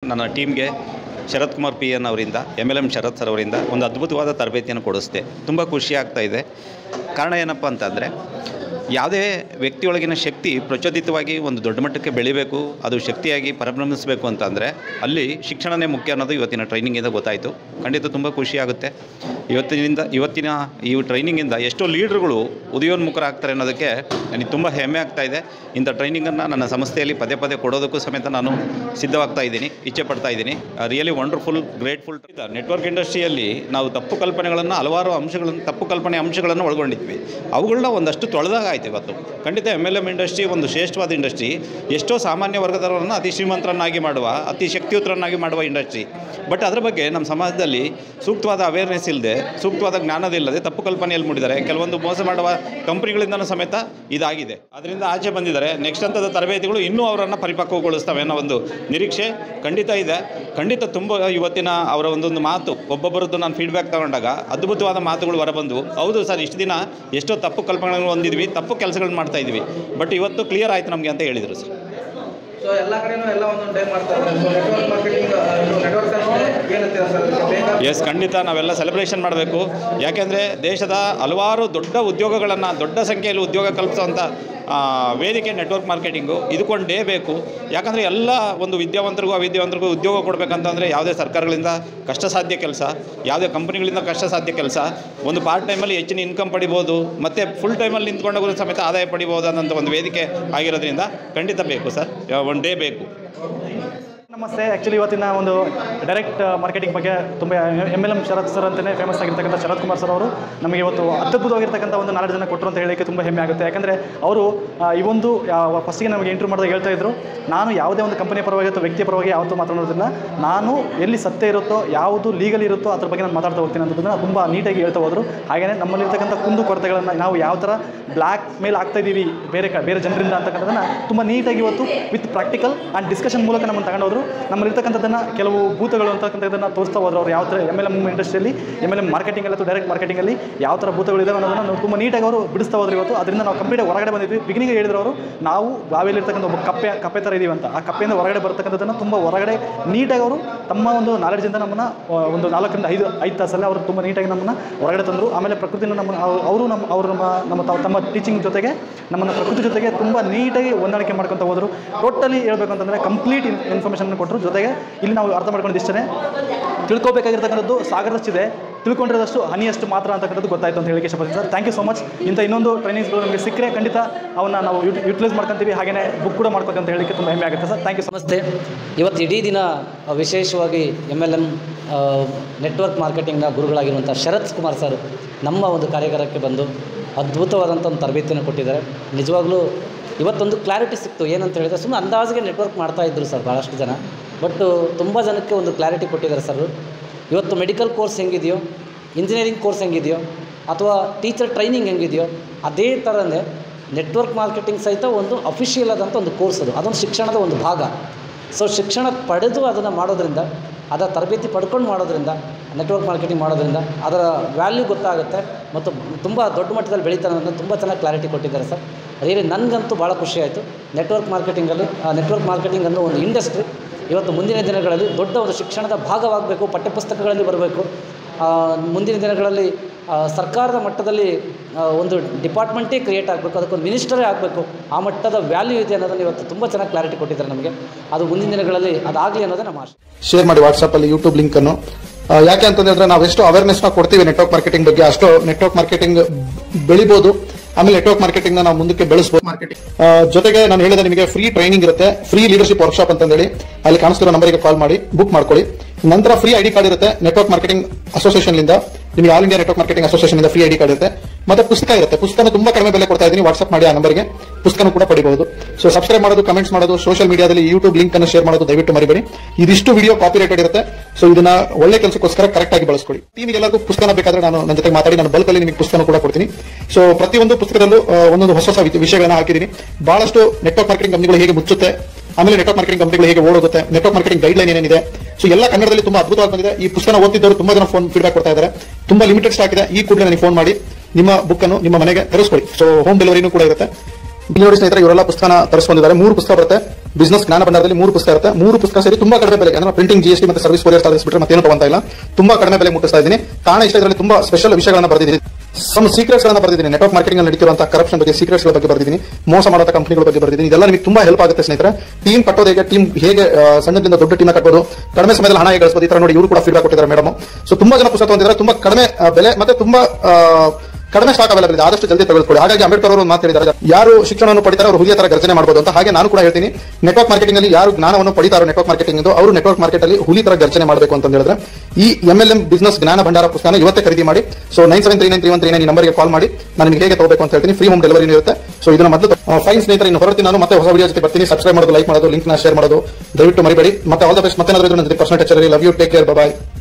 ನನ್ನ ಟೀಮ್ಗೆ Sharath Kumar P N ಅವರಿಂದ M L M Sharath sir ಅವರಿಂದ ಒಂದು ಅದ್ಭುತವಾದ ತರಬೇತಿಯನ್ನು ಕೊಡಿಸ್ದೆ ತುಂಬ ಖುಷಿ ಆಗ್ತಾ ಇದೆ ಕಾರಣ ಏನಪ್ಪ ಅಂತಂದರೆ ಯಾವುದೇ ವ್ಯಕ್ತಿಯೊಳಗಿನ ಶಕ್ತಿ ಪ್ರಚೋದಿತವಾಗಿ ಒಂದು ದೊಡ್ಡ ಮಟ್ಟಕ್ಕೆ ಬೆಳಿಬೇಕು ಅದು ಶಕ್ತಿಯಾಗಿ ಪರಿಭ್ರಮಿಸಬೇಕು ಅಂತಂದರೆ ಅಲ್ಲಿ ಶಿಕ್ಷಣನೇ ಮುಖ್ಯ ಅನ್ನೋದು ಇವತ್ತಿನ ಟ್ರೈನಿಂಗಿಂದ ಗೊತ್ತಾಯಿತು ಖಂಡಿತ ತುಂಬ ಖುಷಿಯಾಗುತ್ತೆ ಇವತ್ತಿನಿಂದ ಇವತ್ತಿನ ಈ ಟ್ರೈನಿಂಗಿಂದ ಎಷ್ಟೋ ಲೀಡ್ರುಗಳು ಉದಯೋನ್ಮುಖರಾಗ್ತಾರೆ ಅನ್ನೋದಕ್ಕೆ ನನಗೆ ತುಂಬ ಹೆಮ್ಮೆ ಆಗ್ತಾ ಇದೆ ಇಂಥ ಟ್ರೈನಿಂಗನ್ನು ನನ್ನ ಸಂಸ್ಥೆಯಲ್ಲಿ ಪದೇ ಪದೇ ಕೊಡೋದಕ್ಕೂ ಸಮೇತ ನಾನು ಸಿದ್ಧವಾಗ್ತಾ ಇದ್ದೀನಿ ಇಚ್ಛೆ ಪಡ್ತಾ ಇದ್ದೀನಿ ರಿಯಲಿ ವಂಡರ್ಫುಲ್ ಗ್ರೇಟ್ಫುಲ್ ನೆಟ್ವರ್ಕ್ ಇಂಡಸ್ಟ್ರಿಯಲ್ಲಿ ನಾವು ತಪ್ಪು ಕಲ್ಪನೆಗಳನ್ನು ಹಲವಾರು ಅಂಶಗಳನ್ನು ತಪ್ಪು ಕಲ್ಪನೆ ಅಂಶಗಳನ್ನು ಒಳಗೊಂಡಿದ್ವಿ ಅವುಗಳನ್ನ ಒಂದಷ್ಟು ತೊಳೆದಾಗ ಆಯ್ತು ಇವತ್ತು ಖಂಡಿತ ಎಮ್ ಎಲ್ ಎಮ್ ಇಂಡಸ್ಟ್ರಿ ಒಂದು ಶ್ರೇಷ್ಠವಾದ ಇಂಡಸ್ಟ್ರಿ ಎಷ್ಟೋ ಸಾಮಾನ್ಯ ವರ್ಗದವರನ್ನು ಅತಿ ಶ್ರೀಮಂತರನ್ನಾಗಿ ಮಾಡುವ ಅತಿ ಶಕ್ತಿಯುತರನ್ನಾಗಿ ಮಾಡುವ ಇಂಡಸ್ಟ್ರಿ ಬಟ್ ಅದರ ಬಗ್ಗೆ ನಮ್ಮ ಸಮಾಜದಲ್ಲಿ ಸೂಕ್ತವಾದ ಅವೇರ್ನೆಸ್ ಇಲ್ಲದೆ ಸೂಕ್ತವಾದ ಜ್ಞಾನದಿಲ್ಲದೆ ತಪ್ಪು ಕಲ್ಪನೆಯಲ್ಲಿ ಮೂಡಿದ್ದಾರೆ ಕೆಲವೊಂದು ಮೋಸ ಮಾಡುವ ಕಂಪನಿಗಳಿಂದನೂ ಸಮೇತ ಇದಾಗಿದೆ ಅದರಿಂದ ಆಚೆ ಬಂದಿದ್ದಾರೆ ನೆಕ್ಸ್ಟ್ ಹಂತದ ತರಬೇತಿಗಳು ಇನ್ನೂ ಅವರನ್ನು ಪರಿಪಕ್ವಗೊಳಿಸ್ತವೆ ಅನ್ನೋ ಒಂದು ನಿರೀಕ್ಷೆ ಖಂಡಿತ ಇದೆ ಖಂಡಿತ ತುಂಬ ಇವತ್ತಿನ ಅವರ ಒಂದೊಂದು ಮಾತು ಒಬ್ಬೊಬ್ಬರದ್ದು ನಾನು ಫೀಡ್ಬ್ಯಾಕ್ ತಗೊಂಡಾಗ ಅದ್ಭುತವಾದ ಮಾತುಗಳು ಹೊರಬಂದವು ಹೌದು ಸರ್ ಇಷ್ಟು ದಿನ ಎಷ್ಟೋ ತಪ್ಪು ಕಲ್ಪನೆಗಳನ್ನು ಹೊಂದಿದ್ವಿ ತಪ್ಪು ಕೆಲಸಗಳನ್ನ ಮಾಡ್ತಾ ಇದ್ವಿ ಬಟ್ ಇವತ್ತು ಕ್ಲಿಯರ್ ಆಯಿತು ನಮಗೆ ಅಂತ ಹೇಳಿದರು ಸರ್ ಸೊ ಎಲ್ಲ ಕಡೆನೂ ಎಲ್ಲ ಒಂದೊಂದು ಟೈಮ್ ಮಾಡ್ತಾ ಇದ್ದಾರೆ ಸೊ ನೆಟ್ವರ್ಕ್ ಮಾರ್ಕೆಟಿಂಗ್ ಇದು ನೆಟ್ವರ್ಕ್ ಅಂದ್ರೆ ಏನಂತೀರಾ ಸರ್ ಇದಕ್ಕೆ ಬೇಕಾ ಎಸ್ ಖಂಡಿತ ನಾವೆಲ್ಲ ಸೆಲೆಬ್ರೇಷನ್ ಮಾಡಬೇಕು ಯಾಕೆಂದರೆ ದೇಶದ ಹಲವಾರು ದೊಡ್ಡ ಉದ್ಯೋಗಗಳನ್ನು ದೊಡ್ಡ ಸಂಖ್ಯೆಯಲ್ಲಿ ಉದ್ಯೋಗ ಕಲ್ಪಿಸುವಂಥ ಆ, ವೇದಿಕೆ ನೆಟ್ವರ್ಕ್ ಮಾರ್ಕೆಟಿಂಗು ಇದಕ್ಕೊಂದು ಡೇ ಬೇಕು ಯಾಕಂದರೆ ಎಲ್ಲ ಒಂದು ವಿದ್ಯಾವಂತರಿಗೂ ಅವಿದ್ಯಾವಂತರಿಗೂ ಉದ್ಯೋಗ ಕೊಡಬೇಕಂತಂದರೆ ಯಾವುದೇ ಸರ್ಕಾರಗಳಿಂದ ಕಷ್ಟ ಸಾಧ್ಯ ಕೆಲಸ ಯಾವುದೇ ಕಂಪನಿಗಳಿಂದ ಕಷ್ಟ ಸಾಧ್ಯ ಕೆಲಸ ಒಂದು ಪಾರ್ಟ್ ಟೈಮಲ್ಲಿ ಹೆಚ್ಚಿನ ಇನ್ಕಮ್ ಪಡಿಬೋದು ಮತ್ತು ಫುಲ್ ಟೈಮಲ್ಲಿ ನಿಂತ್ಕೊಂಡಾಗ ಸಮೇತ ಆದಾಯ ಪಡಿಬೋದು ಅನ್ನೋಂಥ ಒಂದು ವೇದಿಕೆ ಆಗಿರೋದ್ರಿಂದ ಖಂಡಿತ ಬೇಕು ಸರ್ ಒಂದು ಡೇ ಬೇಕು ನಮಸ್ತೆ ಆ್ಯಕ್ಚುಲಿ ಇವತ್ತಿನ ಒಂದು ಡೈರೆಕ್ಟ್ ಮಾರ್ಕೆಟಿಂಗ್ ಬಗ್ಗೆ ತುಂಬ M L M Sharath sir ಅಂತಲೇ ಫೇಮಸ್ ಆಗಿರ್ತಕ್ಕಂಥ ಶರತ್ ಕುಮಾರ್ ಸರ್ ಅವರು ನಮಗೆ ಇವತ್ತು ಅದ್ಭುತವಾಗಿರ್ತಕ್ಕಂಥ ಒಂದು ನಾಲ್ಕು ಜನ ಕೊಟ್ಟರು ಅಂತ ಹೇಳೋಕ್ಕೆ ತುಂಬ ಹೆಮ್ಮೆ ಆಗುತ್ತೆ ಯಾಕಂದರೆ ಅವರು ಆ, ಈ ಒಂದು ಫಸ್ಟಿಗೆ ನಮಗೆ ಇಂಟ್ರೂ ಮಾಡಿದಾಗ ಹೇಳ್ತಾ ಇದ್ರು ನಾನು ಯಾವುದೇ ಒಂದು ಕಂಪನಿಯ ಪರವಾಗಿ ಅಥವಾ ವ್ಯಕ್ತಿಯ ಪರವಾಗಿ ಯಾವತ್ತೂ ಮಾತನಾಡೋದಿಲ್ಲ ನಾನು ಎಲ್ಲಿ ಸತ್ಯ ಇರುತ್ತೋ ಯಾವುದು ಲೀಗಲ್ ಇರುತ್ತೋ ಅದ್ರ ಬಗ್ಗೆ ನಾನು ಮಾತಾಡ್ತಾ ಹೋಗ್ತೀನಿ ಅನ್ನೋದನ್ನ ತುಂಬ ನೀಟಾಗಿ ಹೇಳ್ತಾ ಹೋದರು ಹಾಗೆಯೇ ನಮ್ಮಲ್ಲಿರ್ತಕ್ಕಂಥ ಕುಂದು ಕೊರತೆಗಳನ್ನು ನಾವು ಯಾವ ಥರ ಬ್ಲ್ಯಾಕ್ ಮೇಲ್ ಆಗ್ತಾ ಇದ್ದೀವಿ ಬೇರೆ ಕ ಬೇರೆ ಜನರಿಂದ ಅಂತಕ್ಕಂಥದ್ದನ್ನು ತುಂಬ ನೀಟಾಗಿ ಇವತ್ತು ವಿತ್ ಪ್ರಾಕ್ಟಿಕಲ್ ಆ್ಯಂಡ್ ಡಿಸ್ಕಷನ್ ಮೂಲಕ ನಮ್ಮನ್ನು ತಗೊಂಡೋದ್ರು ನಮ್ಮಲ್ಲಿರ್ತಕ್ಕಂಥದ್ದನ್ನು ಕೆಲವು ಭೂತಗಳು ಅಂತಕ್ಕಂಥದ್ದನ್ನು ತೋರಿಸ್ತಾ ಹೋದ್ರು ಅವ್ರು ಯಾವ ಥರ ಎಮ್ ಎಲ್ ಎಮ್ ಇಂಡಸ್ಟ್ರಿಯಲ್ಲಿ ಎಮ್ ಎಲ್ ಎಮ್ ಮಾರ್ಕೆಟಿಂಗಲ್ಲಿ ಅಥವಾ ಡೈರೆಕ್ಟ್ ಮಾರ್ಕೆಟಿಂಗಲ್ಲಿ ಯಾವ ಥರ ಭೂತಗಳಿದೆ ಅನ್ನೋದನ್ನು ನಾವು ತುಂಬ ನೀಟಾಗಿ ಅವರು ಬಿಡಿಸ್ತಾ ಹೋದ್ರು ಇವತ್ತು ಅದರಿಂದ ನಾವು ಕಂಪ್ಲೀಟ್ ಹೊರಗಡೆ ಬಂದಿದ್ವಿ ಬಿಗಿನಿಂಗ್ ಹೇಳಿದ್ರು ಅವರು ನಾವು ಬಾವಿಯಲ್ಲಿರ್ತಕ್ಕಂಥ ಒಬ್ಬ ಕಪ್ಪೆ ಕಪ್ಪೆ ಥರ ಇದೀವಿ ಅಂತ ಆ ಕಪ್ಪೆಯಿಂದ ಹೊರಗಡೆ ಬರ್ತಕ್ಕಂಥದ್ದನ್ನು ತುಂಬ ಹೊರಗಡೆ ನೀಟಾಗಿ ಅವರು ತಮ್ಮ ಒಂದು ನಾಲೆಡ್ಜಿಂದ ನಮ್ಮನ್ನು ಆ, ಒಂದು ನಾಲ್ಕರಿಂದ ಐದು ಐದು ತಾಸಲ್ಲಿ ಅವರು ತುಂಬ ನೀಟಾಗಿ ನಮ್ಮನ್ನು ಹೊರಗಡೆ ತಂದರು ಆಮೇಲೆ ಪ್ರಕೃತಿನ ನಮ್ಮ ಅವ್ರು- ಅವರು ನಮ್ಮ ಅವರು ನಮ್ಮ ನಮ್ಮ ತಾವು ತಮ್ಮ ಟೀಚಿಂಗ್ ಜೊತೆಗೆ ನಮ್ಮನ್ನು ಪ್ರಕೃತಿ ಜೊತೆಗೆ ತುಂಬ ನೀಟಾಗಿ ಹೊಂದಾಣಿಕೆ ಮಾಡ್ಕೊತ ಹೋದರು ಟೋಟಲಿ ಹೇಳ್ಬೇಕು ಅಂತಂದರೆ ಕಂಪ್ಲೀಟ್ ಇನ್ಫಾರ್ಮೇಷನ್ ಕೊಟ್ಟರು ಜೊತೆಗೆ ಇಲ್ಲಿ ನಾವು ಅರ್ಥ ಮಾಡ್ಕೊಂಡು ಇಷ್ಟೇ ತಿಳ್ಕೊಬೇಕಾಗಿರ್ತಕ್ಕಂಥದ್ದು ಸಾಗರದಷ್ಟಿದೆ ತಿಳ್ಕೊಂಡಿರೋದಷ್ಟು ಹನಿಯಷ್ಟು ಮಾತ್ರ ಅಂತಕ್ಕಂಥದ್ದು ಗೊತ್ತಾಯ್ತು ಅಂತ ಹೇಳಿ ಇಷ್ಟಪಡ್ತೀನಿ sir thank you so much ಇಂಥ ಇನ್ನೊಂದು ಟ್ರೈನಿಂಗ್ಸ್ಗಳು ನಮಗೆ ಸಿಕ್ಕರೆ ಖಂಡಿತ ಅವನ್ನ ನಾವು ಯೂಟಿಲೈಸ್ ಮಾಡ್ಕೊತೀವಿ ಹಾಗೆಯೇ ಬುಕ್ ಕೂಡ ಮಾಡ್ಕೊತೀವಿ ಅಂತ ಹೇಳಲಿಕ್ಕೆ ತುಂಬ ಹೆಮ್ಮೆ ಆಗುತ್ತೆ ಸರ್ ಥ್ಯಾಂಕ್ ಯು ಸೊ ನಮಸ್ತೆ ಇವತ್ತು ಇಡೀ ದಿನ ಆ, ವಿಶೇಷವಾಗಿ ಎಮ್ ಎಲ್ ಎಮ್ ನೆಟ್ವರ್ಕ್ ಮಾರ್ಕೆಟಿಂಗ್ನ ಗುರುಗಳಾಗಿರುವಂಥ ಶರತ್ ಕುಮಾರ್ ಸರ್ ನಮ್ಮ ಒಂದು ಕಾರ್ಯಾಗಾರಕ್ಕೆ ಬಂದು ಅದ್ಭುತವಾದಂಥ ಒಂದು ತರಬೇತಿಯನ್ನು ಕೊಟ್ಟಿದ್ದಾರೆ ನಿಜವಾಗ್ಲೂ ಇವತ್ತೊಂದು ಕ್ಲಾರಿಟಿ ಸಿಕ್ತು ಏನಂತ ಹೇಳಿದ್ರೆ ಸುಮ್ಮನೆ ಅಂದಾಜಿಗೆ ನೆಟ್ವರ್ಕ್ ಮಾಡ್ತಾ ಇದ್ರು ಸರ್ ಭಾಳಷ್ಟು ಜನ ಬಟ್ ತುಂಬ ಜನಕ್ಕೆ ಒಂದು ಕ್ಲಾರಿಟಿ ಕೊಟ್ಟಿದ್ದಾರೆ ಸರ್ ಇವತ್ತು ಮೆಡಿಕಲ್ ಕೋರ್ಸ್ ಹೆಂಗಿದೆಯೋ ಇಂಜಿನಿಯರಿಂಗ್ ಕೋರ್ಸ್ ಹೆಂಗಿದೆಯೋ ಅಥವಾ ಟೀಚರ್ ಟ್ರೈನಿಂಗ್ ಹೆಂಗಿದೆಯೋ ಅದೇ ಥರನೇ ನೆಟ್ವರ್ಕ್ ಮಾರ್ಕೆಟಿಂಗ್ ಸಹಿತ ಒಂದು ಅಫಿಷಿಯಲ್ ಆದಂಥ ಒಂದು ಕೋರ್ಸ್ ಅದು ಅದೊಂದು ಶಿಕ್ಷಣದ ಒಂದು ಭಾಗ ಸೊ ಶಿಕ್ಷಣ ಪಡೆದು ಅದನ್ನು ಮಾಡೋದ್ರಿಂದ ಅದರ ತರಬೇತಿ ಪಡ್ಕೊಂಡು ಮಾಡೋದ್ರಿಂದ ನೆಟ್ವರ್ಕ್ ಮಾರ್ಕೆಟಿಂಗ್ ಮಾಡೋದ್ರಿಂದ ಅದರ ವ್ಯಾಲ್ಯೂ ಗೊತ್ತಾಗುತ್ತೆ ಮತ್ತು ತುಂಬ ದೊಡ್ಡ ಮಟ್ಟದಲ್ಲಿ ಬೆಳೀತಾರೆ ಅನ್ನೋದನ್ನ ತುಂಬ ಚೆನ್ನಾಗಿ ಕ್ಲಾರಿಟಿ ಕೊಟ್ಟಿದ್ದಾರೆ ಸರ್ ರಿಯಲಿ ನನಗಂತೂ ಭಾಳ ಖುಷಿ ಆಯಿತು ನೆಟ್ವರ್ಕ್ ಮಾರ್ಕೆಟಿಂಗಲ್ಲಿ ನೆಟ್ವರ್ಕ್ ಮಾರ್ಕೆಟಿಂಗ್ ಅನ್ನೋ ಒಂದು ಇಂಡಸ್ಟ್ರಿ ಇವತ್ತು ಮುಂದಿನ ದಿನಗಳಲ್ಲಿ ದೊಡ್ಡ ಒಂದು ಶಿಕ್ಷಣದ ಭಾಗವಾಗಬೇಕು ಪಠ್ಯಪುಸ್ತಕಗಳಲ್ಲಿ ಬರಬೇಕು ಆ, ಮುಂದಿನ ದಿನಗಳಲ್ಲಿ ಆ, ಸರ್ಕಾರದ ಮಟ್ಟದಲ್ಲಿ ಆ, ಒಂದು ಡಿಪಾರ್ಟ್ಮೆಂಟೇ ಕ್ರಿಯೇಟ್ ಆಗಬೇಕು ಅದಕ್ಕೊಂದು ಮಿನಿಸ್ಟರೇ ಆಗಬೇಕು ಆ ಮಟ್ಟದ ವ್ಯಾಲ್ಯೂ ಇದೆ ಅನ್ನೋದನ್ನು ಇವತ್ತು ತುಂಬ ಚೆನ್ನಾಗಿ ಕ್ಲಾರಿಟಿ ಕೊಟ್ಟಿದ್ದಾರೆ ನಮಗೆ ಅದು ಮುಂದಿನ ದಿನಗಳಲ್ಲಿ ಅದಾಗಲಿ ಅನ್ನೋದೇ ನಮ್ಮ ಆಶೆ ಶೇರ್ ಮಾಡಿ ವಾಟ್ಸ್ಆಪ್ ಅಲ್ಲಿ ಯೂಟ್ಯೂಬ್ ಲಿಂಕ್ ಅನ್ನು ಆ, ಯಾಕೆ ಅಂತಂದ್ರೆ ನಾವು ಎಷ್ಟು ಅವೇರ್ನೆಸ್ ನ ಕೊಡ್ತೀವಿ ನೆಟ್ವರ್ಕ್ ಮಾರ್ಕೆಟಿಂಗ್ ಬಗ್ಗೆ ಅಷ್ಟು ನೆಟ್ವರ್ಕ್ ಮಾರ್ಕೆಟಿಂಗ್ ಬೆಳಿಬಹುದು ಆಮೇಲೆ ನೆಟ್ವರ್ಕ್ ಮಾರ್ಕೆಟಿಂಗ್ ನ ನಾವು ಮುಂದಕ್ಕೆ ಬೆಳೆಸಬಹುದು ಮಾರ್ಕೆಟಿಂಗ್ ಜೊತೆಗೆ ನಾನು ಹೇಳಿದ ನಿಮಗೆ ಫ್ರೀ ಟ್ರೈನಿಂಗ್ ಇರುತ್ತೆ ಫ್ರೀ ಲೀಡರ್ಶಿಪ್ ವರ್ಕ್ಶಾಪ್ ಅಂತ ಹೇಳಿ ಅಲ್ಲಿ ಕಾಣಿಸ್ತಿರೋ ನಂಬರ್ಗೆ ಕಾಲ್ ಮಾಡಿ ಬುಕ್ ಮಾಡ್ಕೊಳ್ಳಿ ನಂತರ ಫ್ರೀ ಐಡಿ ಕಾರ್ಡ್ ಇರುತ್ತೆ ನೆಟ್ವರ್ಕ್ ಮಾರ್ಕೆಟಿಂಗ್ ಅಸೋಸಿಯೇಷನ್ ಇಂದ ನಿಮಗೆ all India network marketing association ಇಂದ ಫ್ರೀ ಐಡಿ ಕಾರ್ಡ್ ಇರುತ್ತೆ ಮತ್ತೆ ಪುಸ್ತಕ ಇರುತ್ತೆ ಪುಸ್ತಕ ತುಂಬಾ ಕಡಿಮೆ ಬೆಲೆ ಕೊಡ್ತಾ ಇದ್ದೀನಿ ವಾಟ್ಸ್ಆಪ್ ಮಾಡಿ ಆ ನಂಬರ್ಗೆ ಪುಸ್ತಕನೂ ಕೂಡ ಪಡಿಬಹುದು ಸೊ ಸಬ್ಸ್ಕ್ರೈಬ್ ಮಾಡೋದು ಕಮೆಂಟ್ಸ್ ಮಾಡೋದು ಸೋಷಿಯಲ್ ಮೀಡಿಯಾದಲ್ಲಿ ಯೂಟ್ಯೂಬ್ ಲಿಂಕ್ ಅನ್ನು ಶೇರ್ ಮಾಡೋದು ದಯವಿಟ್ಟು ಮರಿಬೇಡಿ ಇದಿಷ್ಟು ವಿಡಿಯೋ ಕಾಪಿ ರೇಟೆಡ್ ಇರುತ್ತೆ ಸೊ ಇದನ್ನ ಒಳ್ಳೆ ಕೆಲಸಕ್ಕೋಸ್ಕರ ಕರೆಕ್ಟ್ ಆಗಿ ಬಳಸ್ಕೊಳ್ಳಿ ಟೀಮಿಗೆ ಎಲ್ಲರಿಗೂ ಪುಸ್ತಕ ಬೇಕಾದ್ರೆ ನಾನು ನನ್ನ ಜೊತೆ ಮಾತಾಡಿ ನಾನು ಬಲ್ಕಲ್ಲಿ ನಿಮಗೆ ಪುಸ್ತಕ ಕೂಡ ಕೊಡ್ತೀನಿ ಸೊ ಪ್ರತಿಯೊಂದು ಪುಸ್ತಕದಲ್ಲೂ ಆ, ಒಂದೊಂದು ಹೊಸ ಹೊಸ ವಿಷ- ವಿಷಯಗಳನ್ನ ಹಾಕಿದ್ದೀನಿ ಬಹಳಷ್ಟು ನೆಟ್ವರ್ಕ್ ಮಾರ್ಕೆಟಿಂಗ್ ಕಂಪನಿಗಳು ಹೇಗೆ ಮುಚ್ಚುತ್ತೆ ಆಮೇಲೆ ನೆಟ್ವರ್ಕ್ ಮಾರ್ಕೆಟಿಂಗ್ ಕಂಪನಿಗಳು ಹೇಗೆ ಓಡೋಗುತ್ತೆ ನೆಟ್ವರ್ಕ್ ಮಾರ್ಕೆಟಿಂಗ್ ಗೈಡ್ ಲೈನ್ ಏನಿದೆ ಸೊ ಎಲ್ಲ ಕನ್ನಡದಲ್ಲಿ ತುಂಬಾ ಅದ್ಭುತವಾಗಿ ಬಂದಿದೆ ಈ ಪುಸ್ತಕ ಓದಿದ್ದವರು ತುಂಬಾ ಜನ ಫೋನ್ ಫೀಡ್ಬ್ಯಾಕ್ ಕೊಡ್ತಾ ಇದ್ದಾರೆ ತುಂಬಾ ಲಿಮಿಟೆಡ್ ಸ್ಟಾಕ್ ಇದೆ ಈ ಕೂಡಲೇ ನನಗೆ ಫೋನ್ ಮಾಡಿ ನಿಮ್ಮ ಬುಕ್ ಅನ್ನು ನಿಮ್ಮ ಮನೆಗೆ ತರಿಸ್ಕೊಳ್ಳಿ ಸೊ ಹೋಮ್ ಡೆಲಿವರಿನೂ ಕೂಡ ಇರುತ್ತೆ ಇಲ್ಲಿ ನೋಡಿ ಸ್ನೇಹಿತರೆ ಇವರೆಲ್ಲ ಪುಸ್ತಕನ ತರಿಸ್ಕೊಂಡಿದ್ದಾರೆ ಮೂರು ಪುಸ್ತಕ ಬರುತ್ತೆ ಬಿಸ್ನೆಸ್ ಜ್ಞಾನ ಭಂಡಾರದಲ್ಲಿ ಮೂರು ಪುಸ್ತಕ ಇರುತ್ತೆ ಮೂರು ಪುಸ್ತಕ ಸೇರಿ ತುಂಬಾ ಕಡಿಮೆ ಬೆಲೆ ಅಂದ್ರೆ ಪ್ರಿಂಟಿಂಗ್ ಜಿಎಸ್ಟಿ ಮತ್ತೆ ಸರ್ವಿಸ್ ಕೊರಿಯರ್ ಚಾರ್ಜಸ್ ಬಿಟ್ಟರೆ ಮತ್ತೇನು ತಗೊಂತ ಇಲ್ಲ ತುಂಬಾ ಕಡಿಮೆ ಬೆಲೆ ಮುಟ್ಟಿಸ್ತಾ ಇದ್ದೀನಿ ಕಾರಣ ಇಷ್ಟ ಇದರಲ್ಲಿ ತುಂಬಾ ಸ್ಪೆಷಲ್ ವಿಷಯಗಳನ್ನ ಬರೆದಿದ್ದೀನಿ ಸಮ್ ಸೀಕ್ರೆಟ್ಸ್ ಗಳನ್ನ ಬರೆದಿದ್ದೀನಿ ನೆಟ್ವರ್ಕ್ ಮಾರ್ಕೆಟಿಂಗ್ ಅಲ್ಲಿ ನಡೀತಿರುವಂತಹ ಕರಪ್ಷನ್ ಬಗ್ಗೆ ಸೀಕ್ರೆಟ್ಸ್ ಬಗ್ಗೆ ಬರೆದಿದ್ದೀನಿ ಮೋಸ ಮಾಡುವಂತ ಕಂಪನಿಗಳ ಬಗ್ಗೆ ಬರೆದಿದ್ದೀನಿ ಇದೆಲ್ಲ ನಿಮಗೆ ತುಂಬಾ ಹೆಲ್ಪ್ ಆಗುತ್ತೆ ಸ್ನೇಹಿತರೆ ಟೀಮ್ ಕಟ್ಟೋದು ಹೇಗೆ ಟೀಮ್ ಹೇಗೆ ಆ, ಸಣ್ಣದಿಂದ ದೊಡ್ಡ ಟೀಮ್ ಕಟ್ಟಬಹುದು ಕಡಿಮೆ ಸಮಯದಲ್ಲಿ ಹಣ ಹೇಗೆ ಗಳಿಸಬಹುದು ಈ ತರ ನೋಡಿ ಇವರು ಕೂಡ ಫೀಡ್ಬ್ಯಾಕ್ ಕೊಟ್ಟಿದ್ದಾರೆ ಮೇಡಮ್ ಸೊ ತುಂಬಾ ಜನ ಪುಸ್ತಕ ತಗೊಂಡಿದ್ದಾರೆ ತುಂಬಾ ಕಡಿಮೆ ಆ, ಬೆಲೆ ಮತ್ತೆ ತುಂಬಾ ಆ, ಕಡಿಮೆ ಸ್ಟಾಕ್ ಅವೈಲೇಬಲ್ ಇದೆ ಆದಷ್ಟು ಜಲ್ದಿ ತೆಗೆದುಕೊಳ್ಳಿ ಹಾಗಾಗಿ ಅಂಬೇಡ್ಕರ್ ಅವರು ಒಂದು ಮಾತು ಹೇಳಿದ್ದಾರೆ ಯಾರು ಶಿಕ್ಷಣವನ್ನು ಪಡಿತಾರೆ ಅವರು ಹುಲಿಯ ತರ ಗರ್ಜನೆ ಮಾಡಬಹುದು ಅಂತ ಹಾಗೆ ನಾನು ಕೂಡ ಹೇಳ್ತೀನಿ ನೆಟ್ವರ್ಕ್ ಮಾರ್ಕೆಟಿಂಗ್ ಅಲ್ಲಿ ಯಾರು ಜ್ಞಾನವನ್ನು ಪಡಿತಾರೋ ನೆಟ್ವರ್ಕ್ ಮಾರ್ಕೆಟಿಂಗ್ ಅವರು ನೆಟ್ವರ್ಕ್ ಮಾರ್ಕೆಟ್ ಅಲ್ಲಿ ಹುಲಿ ತರ ಗರ್ಜನೆ ಮಾಡಬೇಕು ಅಂತ ಹೇಳಿದ್ರೆ ಈ ಎಂ ಎಲ್ ಎಂ ಬಿಸ್ನೆಸ್ ಜ್ಞಾನ ಭಂಡಾರ ಪುಸ್ತಕ ಇವತ್ತೇ ಖರೀದಿ ಮಾಡಿ so nine seven three nine three one three nine ನಂಬರ್ಗೆ ಕಾಲ್ ಮಾಡಿ ನಾನು ನಿಮಗೆ ಹೇಗೆ ತಗೋಬೇಕು ಅಂತ ಹೇಳ್ತೀನಿ ಫ್ರೀ ಹೋಮ್ ಡೆಲಿವರಿ ಇರುತ್ತೆ ಸೊ ಇದನ್ನ ಮೊದಲು ಫೈನ್ ಸ್ನೇಹಿತರೆ ಇನ್ನು ಹೊರತೀನಿ ನಾನು ಮತ್ತೆ ಹೊಸ ವಿಡಿಯೋ ಜೊತೆ ಬರ್ತೀನಿ ಸಬ್ಸ್ಕ್ರೈಬ್ ಮಾಡೋದು ಲೈಕ್ ಮಾಡೋದು ಲಿಂಕ್ ನ ಶೇರ್ ಮಾಡೋದು ದಯವಿಟ್ಟು ಮರಿಬೇಡಿ ಮತ್ತೆ ಆಲ್ ದ ಬೆಸ್ಟ್ ಮತ್ತೆ ಏನಾದರೂ personal touch love you take care bye